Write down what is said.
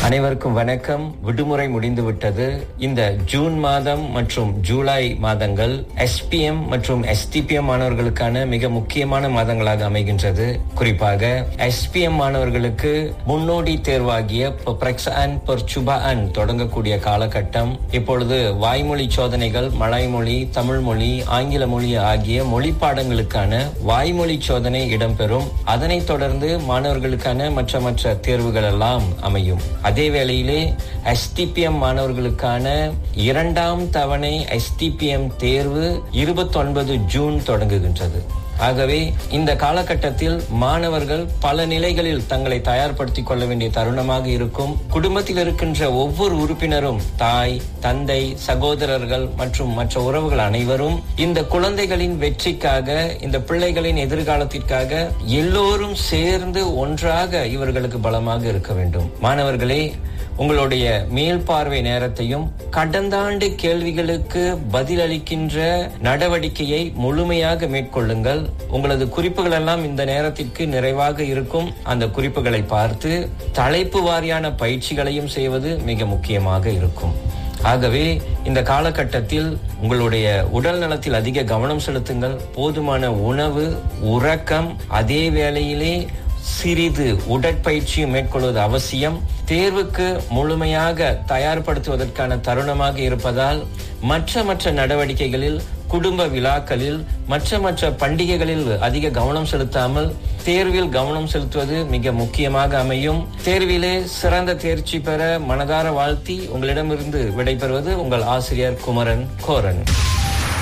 அனைவருக்கும் வணக்கம் விடுமுறை முடிந்து விட்டது இந்த ஜூன் மாதம் மற்றும் ஜூலை மாதங்கள் எஸ்பிஎம் மற்றும் எஸ்டிபிஎம் மாணவர்களுக்கான மிக முக்கியமான மாதங்களாக அமைகின்றது குறிப்பாக எஸ்பிஎம் மாணவர்களுக்கு முன்னோடி தேர்வாகிய பிரக்ஸான் பொர்ச்சுபான் தொடங்கக்கூடிய காலகட்டம் இப்பொழுது வாய்மொழி சோதனைகள் மலாய்மொழி தமிழ் மொழி ஆங்கில மொழி ஆகிய மொழி பாடங்களுக்கான வாய்மொழி சோதனை இடம்பெறும் அதனைத் தொடர்ந்து மாணவர்களுக்கான மற்ற மற்ற தேர்வுகள் எல்லாம் அமையும் அதே வேளையிலே எஸ்டிபிஎம் மாணவர்களுக்கான இரண்டாம் தவணை எஸ்டிபிஎம் தேர்வு இருபத்தொன்பது ஜூன் தொடங்குகின்றது ஆகவே இந்த காலகட்டத்தில் மாணவர்கள் பல நிலைகளில் தங்களை தயார்படுத்திக் கொள்ள வேண்டிய தருணமாக இருக்கும் குடும்பத்தில் இருக்கின்ற ஒவ்வொரு உறுப்பினரும் தாய் தந்தை சகோதரர்கள் மற்றும் மற்ற உறவுகள் அனைவரும் இந்த குழந்தைகளின் வெற்றிக்காக இந்த பிள்ளைகளின் எதிர்காலத்திற்காக எல்லோரும் சேர்ந்து ஒன்றாக இவர்களுக்கு பலமாக இருக்க வேண்டும் மாணவர்களே உங்களுடைய மேல் பார்வை நேரத்தையும் கடந்த ஆண்டு கேள்விகளுக்கு பதிலளிக்கின்ற நடவடிக்கையை முழுமையாக மேற்கொள்ளுங்கள் உங்களது குறிப்புகள் எல்லாம் இந்த நேரத்திற்கு நிறைவாக இருக்கும் அந்த குறிப்புகளை பார்த்து தலைப்பு வாரியான பயிற்சிகளையும் செய்வது மிக முக்கியமாக இருக்கும் ஆகவே இந்த காலகட்டத்தில் உங்களுடைய உடல் நலத்தில் அதிக கவனம் செலுத்துங்கள் போதுமான உணவு உறக்கம் அதே வேளையிலே சிறிது உடற்பயிற்சியும் மேற்கொள்வது அவசியம் தேர்வுக்கு முழுமையாக தயார்படுத்துவதற்கான தருணமாக இருப்பதால் மற்ற மற்ற நடவடிக்கைகளில் குடும்ப விழாக்களில் மற்ற மற்ற பண்டிகைகளில் அதிக கவனம் செலுத்தாமல் தேர்வில் கவனம் செலுத்துவது மிக முக்கியமாக அமையும் தேர்விலே சிறந்த தேர்ச்சி பெற மனதார வாழ்த்தி உங்களிடமிருந்து விடைபெறுவது உங்கள் ஆசிரியர் குமரன் கோரன்